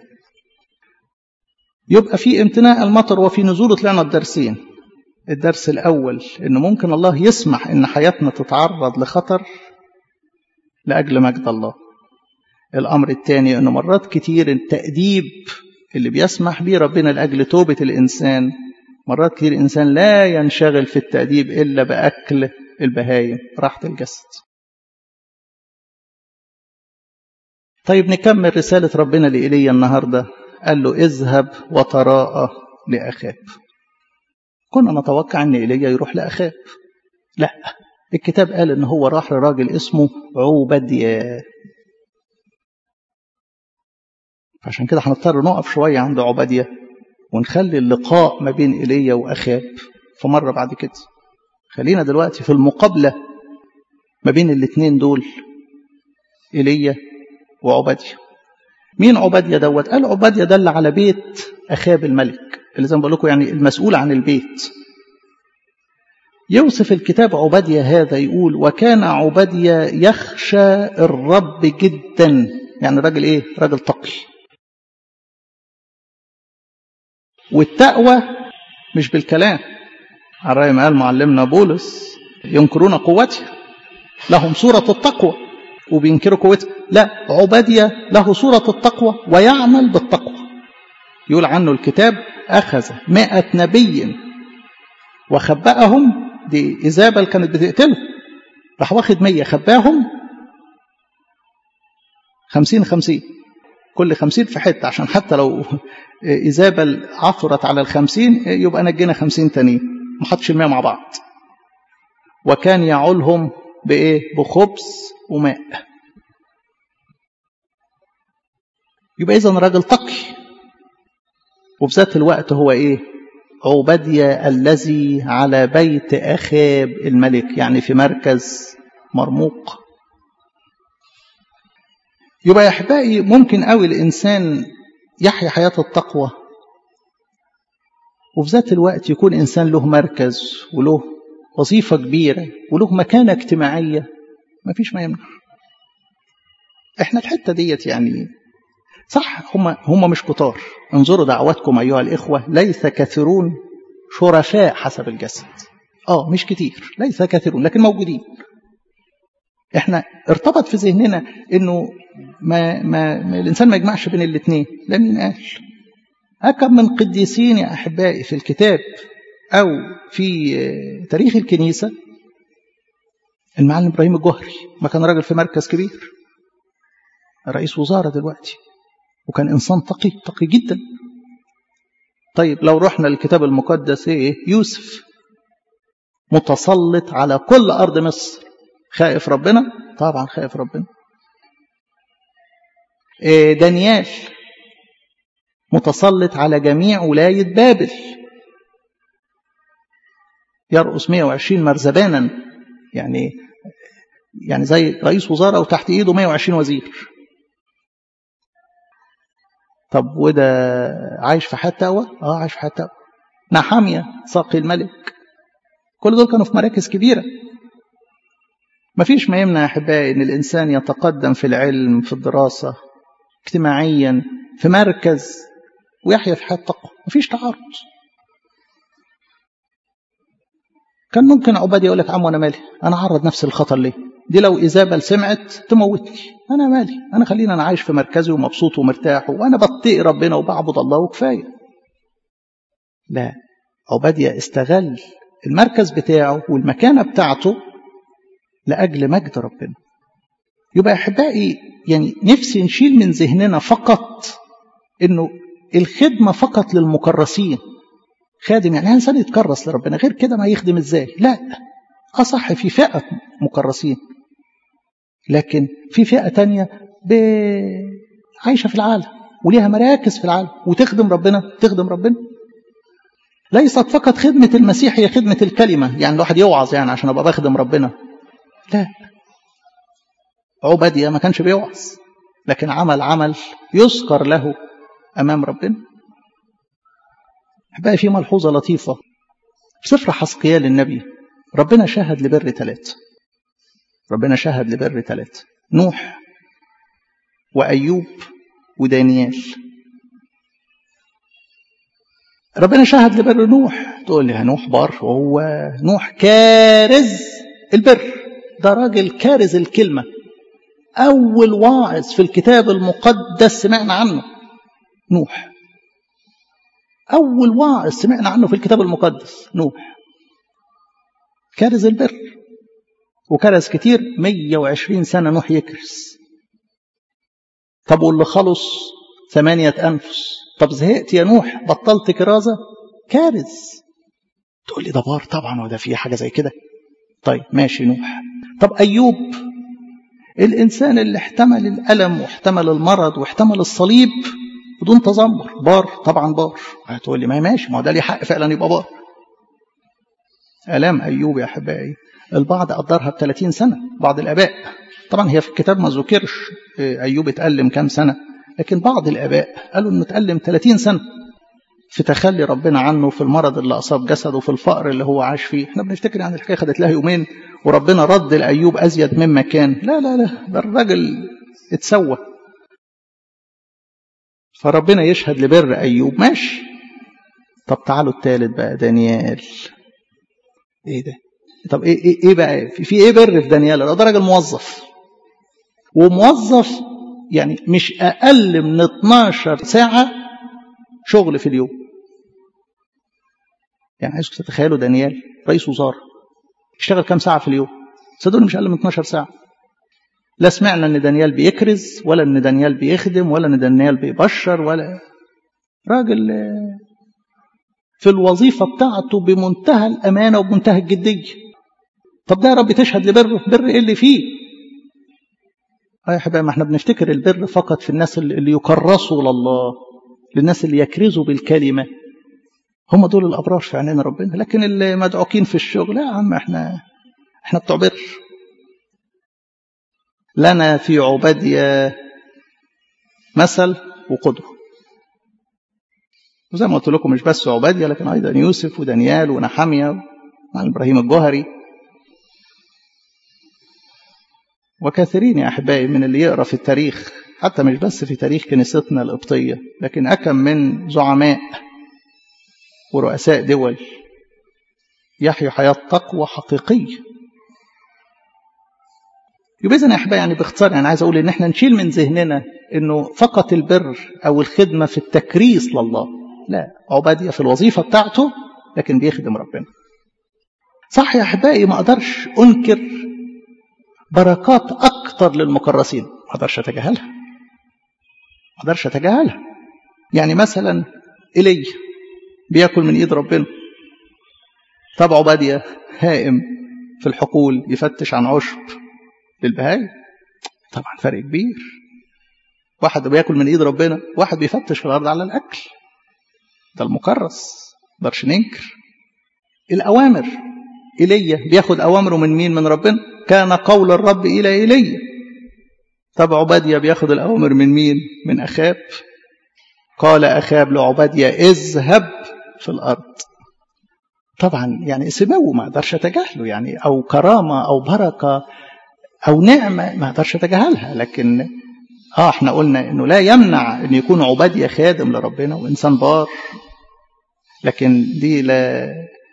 يبقى في امتناع المطر وفي نزول طلعنا الدرسين الدرس الأول إن ممكن الله يسمح إن حياتنا تتعرض لخطر لأجل مجد الله الأمر الثاني إنه مرات كتير التأديب اللي بيسمح بيه ربنا لأجل توبة الإنسان مرات كتير الإنسان لا ينشغل في التأديب إلا بأكل البهايم راحة الجسد طيب نكمل رسالة ربنا لإيليا النهاردة قال له اذهب وتراءى لأخاب كنا نتوقع أن إيليا يروح لأخاب لا الكتاب قال أن هو راح لراجل اسمه عوبديا عشان كده هنضطر نقف شوية عند عبادية ونخلي اللقاء ما بين إيليا وأخاب في مرة بعد كده خلينا دلوقتي في المقابلة ما بين الاثنين دول إيليا وعبادية مين عبادية دوت قال عبادية دل على بيت أخاب الملك اللي زي ما بقول لكم يعني المسؤول عن البيت يوصف الكتاب عبادية هذا يقول وكان عبادية يخشى الرب جدا يعني راجل ايه راجل تقي والتقوى مش بالكلام على رأي ما قال معلمنا بولس ينكرون قوتها لهم صورة التقوى وبينكروا قوتها لا عبادية له صورة التقوى ويعمل بالتقوى يقول عنه الكتاب أخذ مائة نبي وخبأهم دي إيزابل كانت بتقتله راح واخد مية خباهم خمسين خمسين كل خمسين في حتة عشان حتى لو إيزابل عثرت على الخمسين يبقى نجينا خمسين تانيين ما حطش المية مع بعض وكان يعولهم بإيه بخبز وماء يبقى إذا راجل تقي وفي ذات الوقت هو إيه عبدية الذي على بيت أخاب الملك يعني في مركز مرموق يبقى يا أحبائي ممكن قوي الإنسان يحيا حياة التقوى وفي ذات الوقت يكون إنسان له مركز وله وظيفة كبيرة وله مكانة اجتماعية ما فيش ما يمنع احنا الحتة ديت يعني صح هم هم مش كتار انظروا دعواتكم أيها الإخوة ليس كثيرون شرفاء حسب الجسد اه مش كتير ليس كثيرون لكن موجودين احنا ارتبط في ذهننا انه ما, ما, ما الانسان ما يجمعش بين الاثنين لا مين قال أكم من قديسين يا أحبائي في الكتاب أو في تاريخ الكنيسة المعلم إبراهيم الجهري ما كان راجل في مركز كبير رئيس وزارة دلوقتي وكان إنسان تقي تقي جدا طيب لو رحنا للكتاب المقدس إيه يوسف متسلط على كل أرض مصر خائف ربنا طبعا خائف ربنا إيه دانيال متسلط على جميع ولاية بابل يرقص 120 مرزبانا يعني يعني زي رئيس وزارة وتحت ايده 120 وزير طب وده عايش في حياة تقوى؟ اه عايش في حياة تقوى نحامية ساقي الملك كل دول كانوا في مراكز كبيرة مفيش ما يمنع يا احبائي ان الانسان يتقدم في العلم في الدراسة اجتماعيا في مركز ويحيا في حياة تقوى مفيش تعارض كان ممكن عبادي يقول لك عم وانا مالي انا عرض نفسي للخطر ليه دي لو ايزابل سمعت تموتني انا مالي انا خليني انا عايش في مركزي ومبسوط ومرتاح وانا بطيق ربنا وبعبد الله وكفايه لا عبادية استغل المركز بتاعه والمكانة بتاعته لأجل مجد ربنا يبقى أحبائي يعني نفسي نشيل من ذهننا فقط إنه الخدمة فقط للمكرسين خادم يعني إنسان يتكرس لربنا غير كده ما يخدم إزاي لا أصح في فئة مكرسين لكن في فئة تانية عايشة في العالم وليها مراكز في العالم وتخدم ربنا تخدم ربنا ليست فقط خدمة المسيح هي خدمة الكلمة يعني الواحد يوعظ يعني عشان أبقى بخدم ربنا لا عبادية ما كانش بيوعظ لكن عمل عمل يذكر له أمام ربنا بقى في ملحوظة لطيفة في سفر حسقيال النبي ربنا شهد لبر ثلاثة ربنا شهد لبر ثلاثة نوح وأيوب ودانيال ربنا شهد لبر نوح تقول لي نوح بار وهو نوح كارز البر ده راجل كارز الكلمة أول واعظ في الكتاب المقدس سمعنا عنه نوح أول واعظ سمعنا عنه في الكتاب المقدس نوح كارز البر وكرز كتير 120 سنة نوح يكرز طب واللي خلص ثمانية أنفس طب زهقت يا نوح بطلت كرازة كارز تقول لي ده بار طبعا وده فيه حاجة زي كده طيب ماشي نوح طب أيوب الإنسان اللي احتمل الألم واحتمل المرض واحتمل الصليب بدون تذمر بار طبعا بار هتقول لي ما ماشي ما ده ليه حق فعلا يبقى بار آلام أيوب يا أحبائي البعض قدرها ب 30 سنة بعض الآباء طبعا هي في الكتاب ما ذكرش أيوب اتألم كام سنة لكن بعض الآباء قالوا إنه اتألم 30 سنة في تخلي ربنا عنه في المرض اللي أصاب جسده في الفقر اللي هو عاش فيه احنا بنفتكر يعني الحكاية خدت لها يومين وربنا رد لأيوب أزيد مما كان لا لا لا ده الراجل اتسوى فربنا يشهد لبر أيوب ماشي طب تعالوا الثالث بقى دانيال ايه ده طب ايه ايه, إيه بقى في, في ايه بر في دانيال ده راجل موظف وموظف يعني مش اقل من 12 ساعه شغل في اليوم يعني عايزكم تتخيلوا دانيال رئيس وزاره يشتغل كام ساعه في اليوم صدقوني مش اقل من 12 ساعه لا سمعنا ان دانيال بيكرز ولا ان دانيال بيخدم ولا ان دانيال بيبشر ولا راجل في الوظيفة بتاعته بمنتهى الأمانة وبمنتهى الجدية طب ده يا رب تشهد لبره بر ايه اللي فيه اه يا حبايبي ما احنا بنفتكر البر فقط في الناس اللي يكرسوا لله للناس اللي يكرزوا بالكلمة هم دول الأبرار في عينين ربنا لكن اللي مدعوكين في الشغل يا عم احنا احنا بتوع بر لنا في عبادية مثل وقدوة وزي ما قلت لكم مش بس عبادية لكن أيضا يوسف ودانيال ونحمية مع إبراهيم الجوهري وكثيرين يا أحبائي من اللي يقرأ في التاريخ حتى مش بس في تاريخ كنيستنا القبطية لكن أكم من زعماء ورؤساء دول يحيوا حياة تقوى حقيقية يبقى إذن يا أحبائي يعني باختصار يعني عايز أقول إن إحنا نشيل من ذهننا إنه فقط البر أو الخدمة في التكريس لله لا عبادية في الوظيفة بتاعته لكن بيخدم ربنا صح يا أحبائي ما أقدرش أنكر بركات أكتر للمكرسين ما أقدرش أتجاهلها ما أقدرش أتجاهلها يعني مثلا إلي بياكل من إيد ربنا طب عبادية هائم في الحقول يفتش عن عشب للبهايم طبعا فرق كبير واحد بياكل من ايد ربنا واحد بيفتش في الارض على الاكل ده المكرس مقدرش ننكر الاوامر ايليا بياخد اوامره من مين من ربنا كان قول الرب الى ايليا طب عباديه بياخد الاوامر من مين من اخاب قال اخاب لعباديه اذهب في الارض طبعا يعني سمو ما اقدرش اتجاهله يعني او كرامه او بركه او نعمه ما اقدرش اتجاهلها لكن اه احنا قلنا انه لا يمنع ان يكون عباديه خادم لربنا وانسان بار لكن دي لا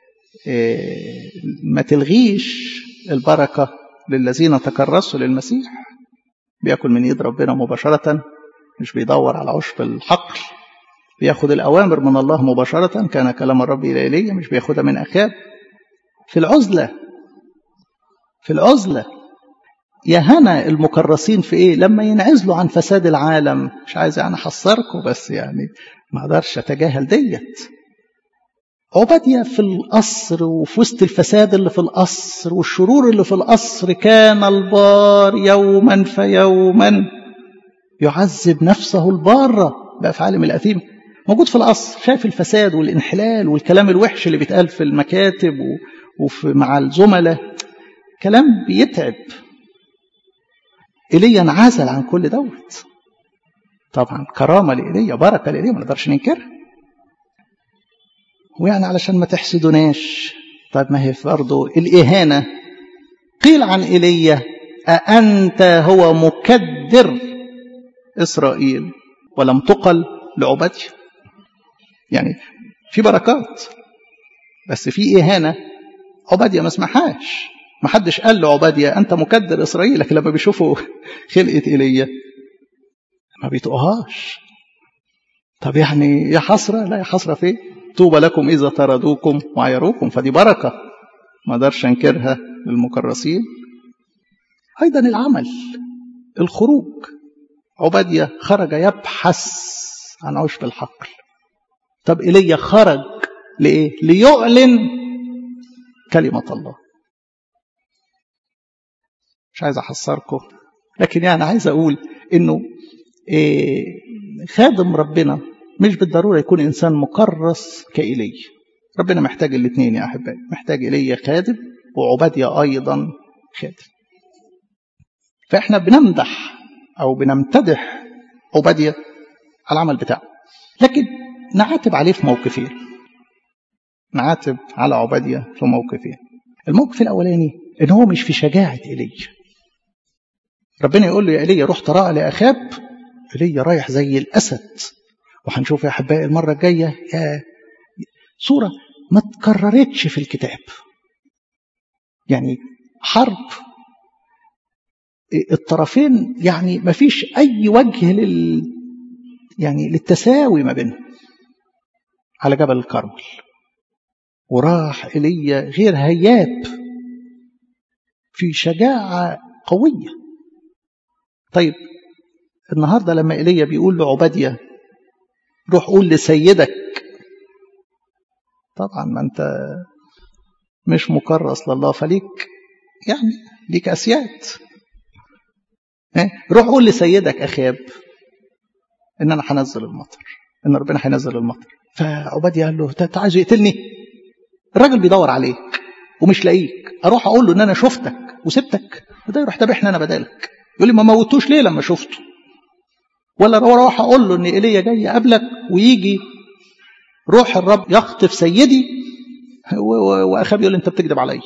إيه ما تلغيش البركه للذين تكرسوا للمسيح بياكل من ايد ربنا مباشره مش بيدور على عشب الحقل بياخد الاوامر من الله مباشره كان كلام الرب الى ايليا مش بياخدها من اخاب في العزله في العزله يا هنا المكرسين في ايه لما ينعزلوا عن فساد العالم مش عايز يعني احصركم بس يعني ما اقدرش اتجاهل ديت عبادية في القصر وفي وسط الفساد اللي في القصر والشرور اللي في القصر كان البار يوما فيوما يعذب نفسه البارة بأفعال من الأثيم موجود في القصر شايف الفساد والانحلال والكلام الوحش اللي بيتقال في المكاتب وفي مع الزملاء كلام بيتعب ايليا انعزل عن كل دوت طبعا كرامه لايليا بركه لايليا ما نقدرش ننكرها ويعني علشان ما تحسدوناش طيب ما هي برضه الاهانه قيل عن ايليا أأنت هو مكدر إسرائيل ولم تقل لعبادية يعني في بركات بس في إهانة عبادية ما اسمحهاش ما حدش قال لعبادية أنت مكدر إسرائيل لكن لما بيشوفوا خلقة إيليا ما بيتقوهاش طب يعني يا حسرة لا يا حسرة فين طوبى لكم إذا طردوكم وعيروكم فدي بركة ما اقدرش انكرها للمكرسين أيضا العمل الخروج عبادية خرج يبحث عن عشب الحقل طب إيليا خرج لإيه؟ ليعلن كلمة الله مش عايز أحصركم لكن يعني عايز أقول إنه إيه خادم ربنا مش بالضرورة يكون إنسان مكرس كإيليا ربنا محتاج الاثنين يا أحبائي محتاج إيليا خادم وعبادية أيضا خادم فإحنا بنمدح أو بنمتدح عبادية على العمل بتاعه لكن نعاتب عليه في موقفين نعاتب على عبادية في موقفين الموقف الأولاني إن هو مش في شجاعة إيليا ربنا يقول له يا إيليا روح تراءى لأخاب إيليا رايح زي الأسد وهنشوف يا أحبائي المرة الجاية يا صورة ما تكررتش في الكتاب يعني حرب الطرفين يعني ما فيش أي وجه لل يعني للتساوي ما بينهم على جبل الكرمل وراح إيليا غير هياب في شجاعة قوية طيب النهارده لما ايليا بيقول لعباديه روح قول لسيدك طبعا ما انت مش مكرس لله فليك يعني ليك اسياد روح قول لسيدك اخاب ان انا هنزل المطر ان ربنا هينزل المطر فعباديه قال له انت عايز يقتلني الراجل بيدور عليك ومش لاقيك اروح اقول له ان انا شفتك وسبتك وده يروح ذابحني انا بدالك يقول لي ما موتوش ليه لما شفته ولا اروح اقول له ان ايليا جاي قبلك ويجي روح الرب يخطف سيدي واخاب يقول انت بتكذب عليا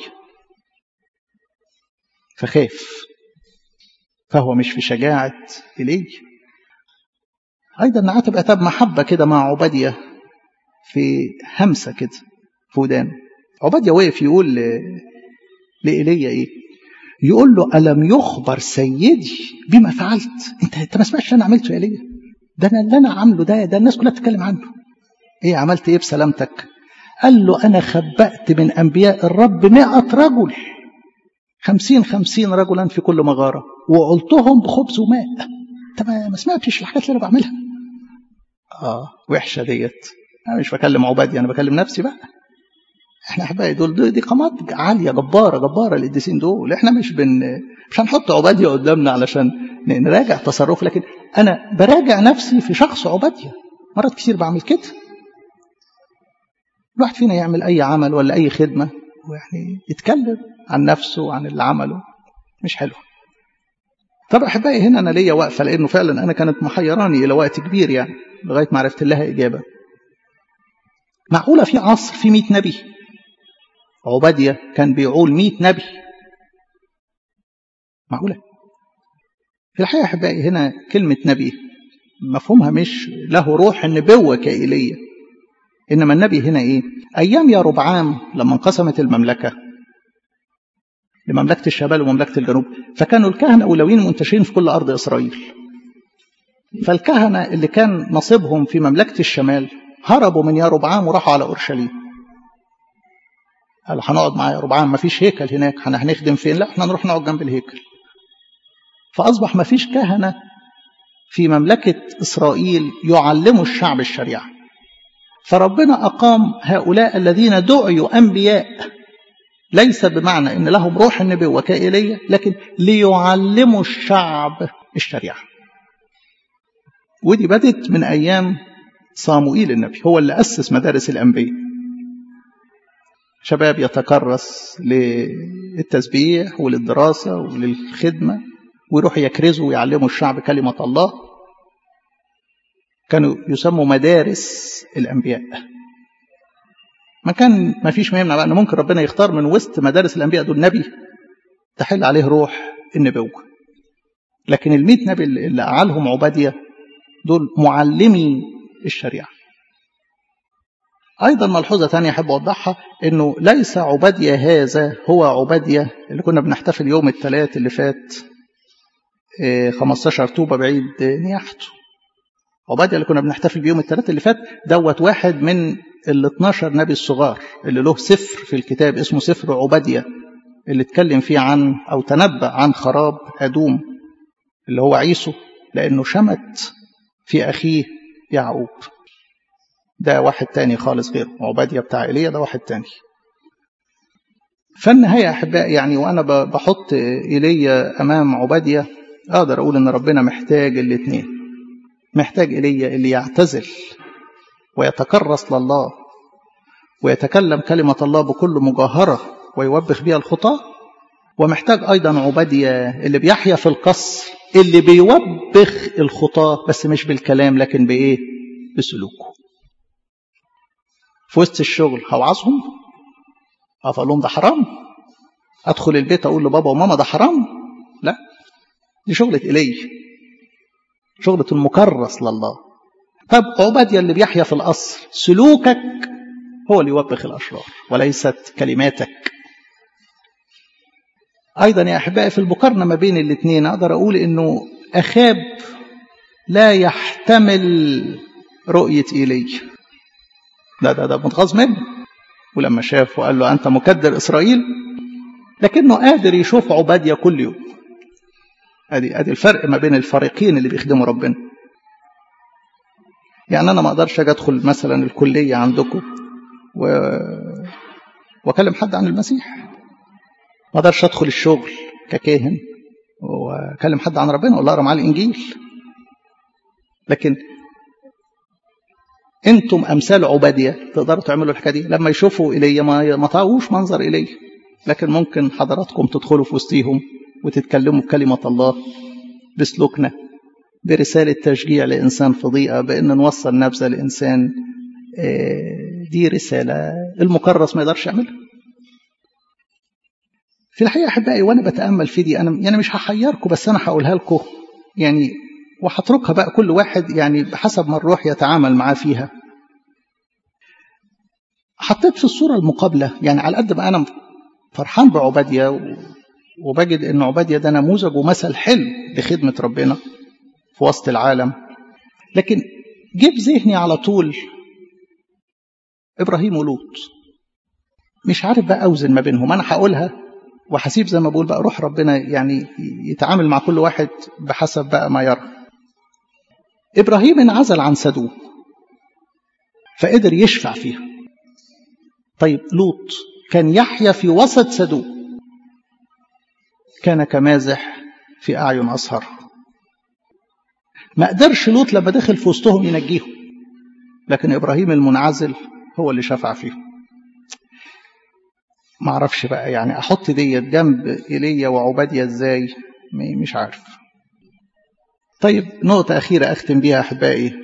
فخاف فهو مش في شجاعة إلي أيضا نعاتب عتاب محبة كده مع عبادية في همسة كده في ودانه عبادية وقف يقول لإيليا إيه يقول له ألم يخبر سيدي بما فعلت أنت أنت ما سمعتش أنا عملته يا إيليا ده أنا اللي أنا عامله ده ده الناس كلها بتتكلم عنه إيه عملت إيه بسلامتك قال له أنا خبأت من أنبياء الرب مئة رجل خمسين خمسين رجلا في كل مغارة وقلتهم بخبز وماء انت ما سمعتش الحاجات اللي انا بعملها اه وحشه ديت انا مش بكلم عبادي انا بكلم نفسي بقى احنا احبائي دول دي قامات عاليه جباره جباره القديسين دول احنا مش بن مش هنحط عباديه قدامنا علشان نراجع تصرف لكن انا براجع نفسي في شخص عباديه مرات كتير بعمل كده الواحد فينا يعمل اي عمل ولا اي خدمه ويعني يتكلم عن نفسه وعن اللي عمله مش حلو طب احبائي هنا انا ليا واقفه لانه فعلا انا كانت محيراني الى وقت كبير يعني لغايه ما عرفت لها اجابه معقوله في عصر في 100 نبي عباديه كان بيعول 100 نبي معقوله في الحقيقه احبائي هنا كلمه نبي مفهومها مش له روح النبوه كايليه انما النبي هنا ايه ايام يا ربعام لما انقسمت المملكه لمملكة الشمال ومملكة الجنوب فكانوا الكهنة أولوين منتشرين في كل أرض إسرائيل فالكهنة اللي كان نصيبهم في مملكة الشمال هربوا من يربعام وراحوا على أورشليم قال هنقعد مع يربعام ما فيش هيكل هناك هنخدم فين لا احنا نروح نقعد جنب الهيكل فأصبح ما فيش كهنة في مملكة إسرائيل يعلموا الشعب الشريعة فربنا أقام هؤلاء الذين دعوا أنبياء ليس بمعنى ان لهم روح النبوه كايليه لكن ليعلموا الشعب الشريعه ودي بدت من ايام صاموئيل النبي هو اللي اسس مدارس الانبياء شباب يتكرس للتسبيح وللدراسه وللخدمه ويروحوا يكرزوا ويعلموا الشعب كلمه الله كانوا يسموا مدارس الانبياء ما كان ما فيش ما يمنع بقى ان ممكن ربنا يختار من وسط مدارس الانبياء دول نبي تحل عليه روح النبوه لكن ال نبي اللي اعالهم عباديه دول معلمي الشريعه ايضا ملحوظه ثانيه احب اوضحها انه ليس عباديه هذا هو عباديه اللي كنا بنحتفل يوم الثلاث اللي فات 15 طوبه بعيد نياحته عباديه اللي كنا بنحتفل بيوم الثلاث اللي فات دوت واحد من ال 12 نبي الصغار اللي له سفر في الكتاب اسمه سفر عبادية اللي اتكلم فيه عن أو تنبأ عن خراب أدوم اللي هو عيسو لأنه شمت في أخيه يعقوب ده واحد تاني خالص غيره عبادية بتاع إيليا ده واحد تاني فالنهاية أحبائي يعني وأنا بحط إيليا أمام عبادية أقدر أقول إن ربنا محتاج الاثنين محتاج إيليا اللي يعتزل ويتكرس لله ويتكلم كلمة الله بكل مجاهرة ويوبخ بها الخطاة ومحتاج أيضا عبادية اللي بيحيا في القصر اللي بيوبخ الخطاة بس مش بالكلام لكن بإيه بسلوكه في وسط الشغل هوعظهم أقول لهم ده حرام أدخل البيت أقول لبابا وماما ده حرام لا دي شغلة إلي شغلة المكرس لله طب عبادية اللي بيحيا في القصر سلوكك هو اللي يوبخ الأشرار وليست كلماتك أيضا يا أحبائي في المقارنة ما بين الاثنين أقدر أقول إنه أخاب لا يحتمل رؤية إيلي ده ده ده متغاظ منه ولما شاف وقال له أنت مكدر إسرائيل لكنه قادر يشوف عبادية كل يوم ادي ادي الفرق ما بين الفريقين اللي بيخدموا ربنا يعني انا ما اقدرش اجي ادخل مثلا الكليه عندكم و... واكلم حد عن المسيح ما اقدرش ادخل الشغل ككاهن واكلم حد عن ربنا ولا اقرا معاه الانجيل لكن انتم امثال عباديه تقدروا تعملوا الحكايه دي لما يشوفوا ايليا ما ما طاووش منظر ايليا لكن ممكن حضراتكم تدخلوا في وسطيهم وتتكلموا بكلمه الله بسلوكنا برساله تشجيع لانسان في ضيقه بان نوصل نبذه لانسان دي رساله المكرس ما يقدرش يعملها في الحقيقه احبائي وانا بتامل في دي انا يعني مش هحيركم بس انا هقولها لكم يعني وهتركها بقى كل واحد يعني بحسب ما الروح يتعامل معاه فيها حطيت في الصورة المقابلة يعني على قد ما أنا فرحان بعبادية وبجد أن عبادية ده نموذج ومثل حلو لخدمة ربنا في وسط العالم لكن جيب ذهني على طول إبراهيم ولوط مش عارف بقى أوزن ما بينهم أنا هقولها وحسيب زي ما بقول بقى روح ربنا يعني يتعامل مع كل واحد بحسب بقى ما يرى إبراهيم انعزل عن سدوم فقدر يشفع فيها طيب لوط كان يحيا في وسط سدوم كان كمازح في أعين أصهر ما قدرش لوط لما دخل في وسطهم ينجيهم لكن إبراهيم المنعزل هو اللي شفع فيهم ما اعرفش بقى يعني احط ديت جنب ايليا وعبادية ازاي مش عارف طيب نقطة أخيرة أختم بيها أحبائي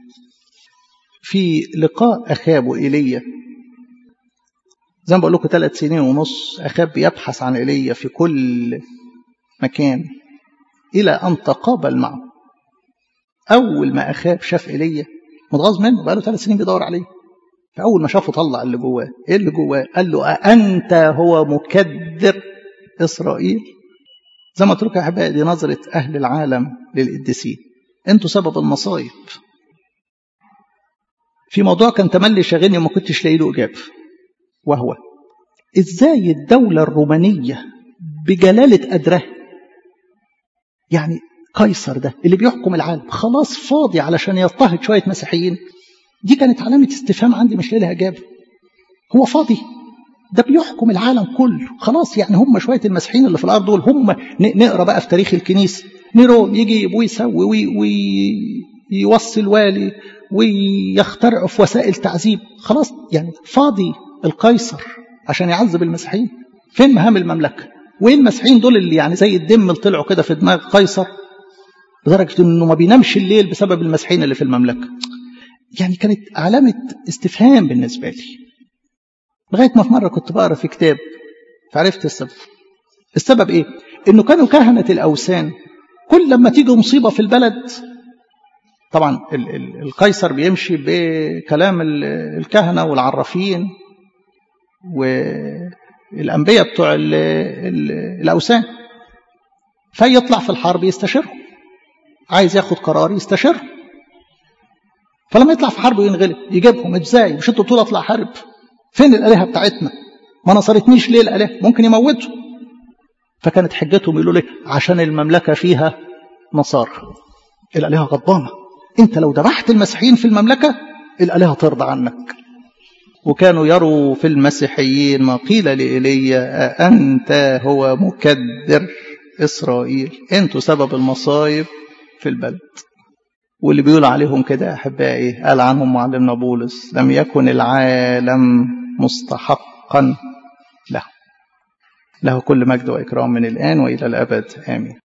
في لقاء أخاب وإيليا زي ما بقول لكم ثلاث سنين ونص أخاب بيبحث عن إيليا في كل مكان إلى أن تقابل معه أول ما أخاب شاف إيليا متغاظ منه بقاله ثلاث سنين بيدور عليه فأول ما شافه طلع اللي جواه إيه اللي جواه قال له أأنت هو مكدر إسرائيل زي ما قلت لكم يا أحبائي دي نظرة أهل العالم للقديسين أنتوا سبب المصايب في موضوع كان تملي شاغلني وما كنتش لاقي له إجابة وهو إزاي الدولة الرومانية بجلالة قدرها يعني قيصر ده اللي بيحكم العالم خلاص فاضي علشان يضطهد شوية مسيحيين دي كانت علامة استفهام عندي مش لها إجابة هو فاضي ده بيحكم العالم كله خلاص يعني هم شوية المسيحيين اللي في الأرض دول هم نقرأ بقى في تاريخ الكنيسة نيرون يجيب ويسوي ويوصي الوالي ويخترعوا في وسائل تعذيب خلاص يعني فاضي القيصر عشان يعذب المسيحيين فين مهام المملكة وايه المسيحيين دول اللي يعني زي الدم اللي طلعوا كده في دماغ قيصر لدرجة انه ما بينامش الليل بسبب المسيحيين اللي في المملكة يعني كانت علامة استفهام بالنسبة لي لغاية ما في مرة كنت بقرا في كتاب فعرفت السبب السبب ايه انه كانوا كهنة الاوثان كل لما تيجي مصيبة في البلد طبعا ال ال القيصر بيمشي بكلام الكهنة والعرافين والأنبياء بتوع ال ال الأوثان فيطلع في الحرب يستشيرهم عايز ياخد قرار يستشيرهم فلما يطلع في حرب وينغلب يجيبهم ازاي مش انتوا بتقولوا اطلع حرب فين الالهه بتاعتنا ما نصرتنيش ليه الالهه ممكن يموتوا فكانت حجتهم يقولوا لي عشان المملكه فيها نصارى الالهه غضبانه انت لو ذبحت المسيحيين في المملكه الالهه ترضى عنك وكانوا يروا في المسيحيين ما قيل لإيليا أنت هو مكدر إسرائيل أنتوا سبب المصايب في البلد واللي بيقول عليهم كده أحبائي قال عنهم معلمنا بولس لم يكن العالم مستحقا له له كل مجد وإكرام من الآن وإلى الأبد آمين